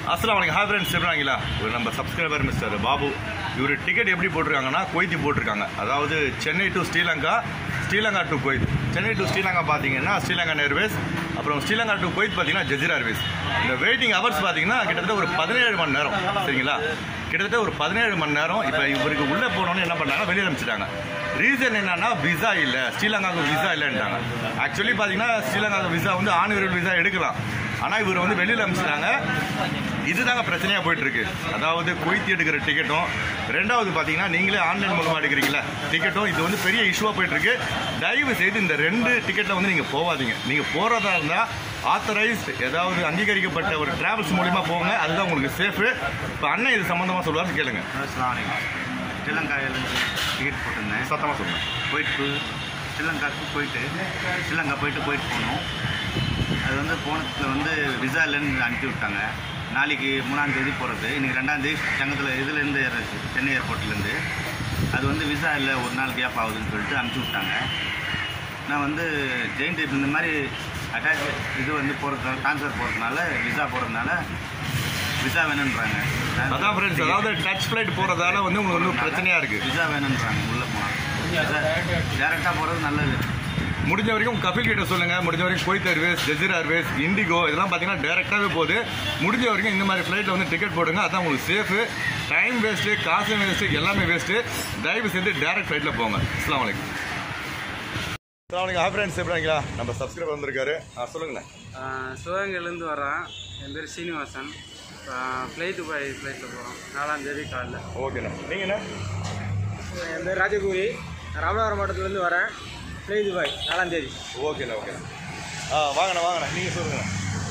அஸ்லாம் வலைக்கம் hi friends எப்படிங்களா ஒரு நம்ம சப்ஸ்கிரைபர் மிஸ்டர் பாபு இவர் டிக்கெட் எப்படி போட்டிருக்காங்கன்னா கொய்தி போட்டிருக்காங்க அதாவது Chennai to Sri Lanka Sri Lanka to Kuwait Chennai to Sri Lanka பார்த்தீங்கன்னா ஸ்ரீலங்கா ஏர்வேஸ் அப்புறம் ஸ்ரீலங்கா டு கொய்த் பார்த்தீங்கன்னா ஜெஜிரா ஏர்வேஸ் இந்த வெயிட்டிங் ஹவர்ஸ் பார்த்தீங்கன்னா கிட்டத்தட்ட ஒரு பதினேழு மணி நேரம் சரிங்களா கிட்டத்தட்ட ஒரு பதினேழு மணி நேரம் இப்போ இவருக்கு உள்ளே போனோன்னு என்ன பண்ணாங்க வெளியே அனுப்பிச்சிட்டாங்க ரீசன் என்னன்னா விசா இல்லை ஸ்ரீலங்காவுக்கு விசா இல்லைன்ட்டாங்க ஆக்சுவலி பார்த்தீங்கன்னா ஸ்ரீலங்காவுக்கு விசா வந்து ஆணுவர்கள் விசா எடுக்கலாம் ஆனால் இவர் வந்து வெளியில் அனுப்பிச்சிட்டாங்க இதுதாங்க பிரச்சனையாக போயிட்டு இருக்கு அதாவது குவைத்தி எடுக்கிற டிக்கெட்டும் ரெண்டாவது பார்த்தீங்கன்னா நீங்களே ஆன்லைன் மூலமாக எடுக்கிறீங்களா டிக்கெட்டும் இது வந்து பெரிய இஷ்யூவாக போயிட்டு இருக்கு தயவு செய்து இந்த ரெண்டு டிக்கெட்டில் வந்து நீங்கள் போகாதீங்க நீங்கள் போகிறதா இருந்தால் ஆத்தரைஸ்ட் ஏதாவது அங்கீகரிக்கப்பட்ட ஒரு டிராவல்ஸ் மூலிமா போங்க அதுதான் உங்களுக்கு சேஃபு இப்போ அண்ணன் இது சம்மந்தமாக சொல்லுவார் கேளுங்க அஸ்லாம் வலைக்கம் ஸ்ரீலங்காவிலேருந்து டிக்கெட் போட்டிருந்தேன் சத்தமாக சொல்லுங்கள் போயிட்டு ஸ்ரீலங்காவுக்கு போயிட்டு ஸ்ரீலங்கா போயிட்டு போயிட்டு போகணும் அது வந்து போனதுல வந்து விசா இல்லைன்னு அனுப்பி விட்டாங்க நாளைக்கு மூணாம் தேதி போகிறது இன்றைக்கி ரெண்டாம் தேதி சங்கத்தில் இதுலேருந்து ஏறுறது சென்னை ஏர்போர்ட்லேருந்து அது வந்து விசா இல்லை ஒரு நாள் கேப் ஆகுதுன்னு சொல்லிட்டு அனுப்பிச்சி விட்டாங்க நான் வந்து ஜெயின் ட்ரிப் இந்த மாதிரி அட்டாச் இது வந்து போகிறதுனால ட்ரான்ஸ்ஃபர் போகிறதுனால விசா போகிறதுனால விசா வேணுன்றாங்க அதான் ஃப்ரெண்ட்ஸ் அதாவது டச் ஃப்ளைட் போகிறதால வந்து உங்களுக்கு வந்து பிரச்சனையாக இருக்குது விசா வேணுன்றாங்க உள்ளே போனால் டேரெக்டாக போகிறது நல்லது முடிஞ்ச வரைக்கும் கபில் கிட்ட சொல்லுங்க முடிஞ்ச வரைக்கும் Kuwait Airways Jazeera Airways IndiGo இதெல்லாம் பார்த்தீங்கன்னா டேரெக்டாகவே போகுது முடிஞ்ச வரைக்கும் இந்த மாதிரி ஃப்ளைட்டில் வந்து டிக்கெட் போடுங்க அதான் உங்களுக்கு சேஃபு டைம் வேஸ்ட்டு காசு வேஸ்ட்டு எல்லாமே வேஸ்ட்டு தயவு செஞ்சு டேரக்ட் ஃப்ளைட்டில் போங்க அஸ்லாம் வலைக்கம் அஸ்லாம் வலைக்கம் ஹாய் ஃப்ரெண்ட்ஸ் எப்படிங்களா நம்ம சப்ஸ்கிரைபர் வந்திருக்காரு ஆ சொல்லுங்கண்ணே சிவகங்கையிலேருந்து வரேன் என் பேர் சீனிவாசன் ஃப்ளைட்டு போய் ஃப்ளைட்டில் போகிறோம் நாலாம் தேதி காலைல ஓகேண்ணா நீங்கண்ணே என் பேர் ராஜகுரி ராமநாதபுரம் மாவட்டத்துலேருந்து வரேன் ஃப்ளை துபாய் நாலாம் தேதி ஓகேண்ணா ஓகேண்ணா ஆ வாங்கண்ணா வாங்கண்ணா நீங்கள் சொல்லுங்கண்ணா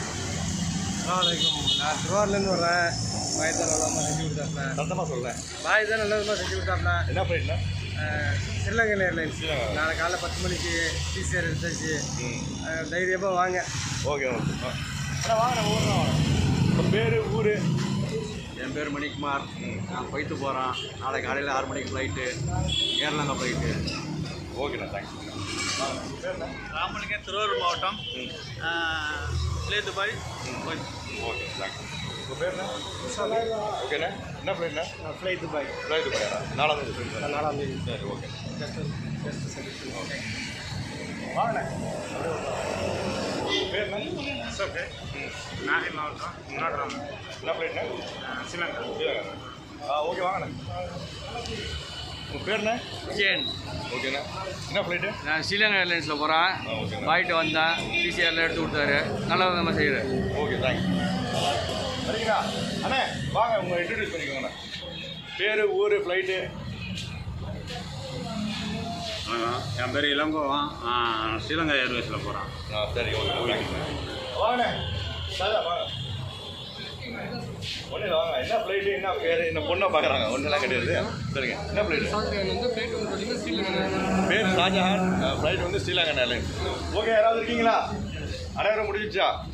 வலைக்கம் நான் திருவாரூர்லேருந்து வரேன் பாய் தான் நல்லா செஞ்சு கொடுத்தாப்ல சத்தமாக சொல்லுங்க பாய் தான் நல்லா செஞ்சு கொடுத்தாப்ல என்ன ஃப்ளைட்ண்ணா ஸ்ரீலங்கன் ஏர்லைன்ஸ் நாளை காலைல பத்து மணிக்கு டிசிஆர் எடுத்தாச்சு ம் தைரியமாக வாங்க ஓகே ஓகே அண்ணா வாங்கண்ணா ஊர்ண்ணா வாங்க உங்கள் பேர் ஊர் என் பேர் மணிக்குமார் நான் போயிட்டு போகிறேன் நாளைக்கு காலையில் ஆறு மணிக்கு ஃப்ளைட்டு ஏர்லாங்கா ஃப்ளைட்டு ஓகேண்ணா தேங்க்ஸ் ராமலிங்கம் திருவாரூர் மாவட்டம் லே துபாய் ஓகே தேங்க்ஸ் உங்கள் பேர்ண்ணா ஓகேண்ணா என்ன ஃப்ளைட்ண்ணா ஃப்ளை துபாய் ஃப்ளைட்டு போயா நாலாம் தேதி சொல்லுங்கள் நாலாம் தேதி சரி ஓகே பேர்ண்ணா ஓகே நாகை மாவட்டம் முன்னாடி என்ன ஃப்ளைட்ண்ணா ஸ்ரீலங்கா ஆ ஓகே வாங்கண்ணா உங்கள் பேர்ண்ணா விஜயன் ஓகேண்ணா என்ன ஃப்ளைட்டு நான் ஸ்ரீலங்கா ஏர்லைன்ஸில் போகிறேன் ஆ ஓகேண்ணா போயிட்டு வந்தேன் டிசிஆரில் எடுத்து கொடுத்தாரு நல்லா நம்ம செய்கிறேன் ஓகே தேங்க்ஸ் சரிங்களா அண்ணே வாங்க உங்களை இன்ட்ரடியூஸ் பண்ணிக்கோங்கண்ணா பேர் ஊர் ஃப்ளைட்டு என் பேர் இளங்கோவன் ஸ்ரீலங்கா ஏர்வேஸில் போகிறேன் ஆ சரி ஓகே வாங்கண்ணே சாதா வாங்க ஒன்றும் இல்லை வாங்க என்ன ஃப்ளைட்டு என்ன பேர் என்ன பொண்ணை பார்க்குறாங்க ஒன்றுலாம் கிடையாது சரிங்க என்ன ஃப்ளைட்டு பேர் ஷாஜஹான் ஃப்ளைட் வந்து ஸ்ரீலங்கன் ஏர்லைன்ஸ் ஓகே யாராவது இருக்கீங்களா அனைவரும் முடிஞ்சிச்சா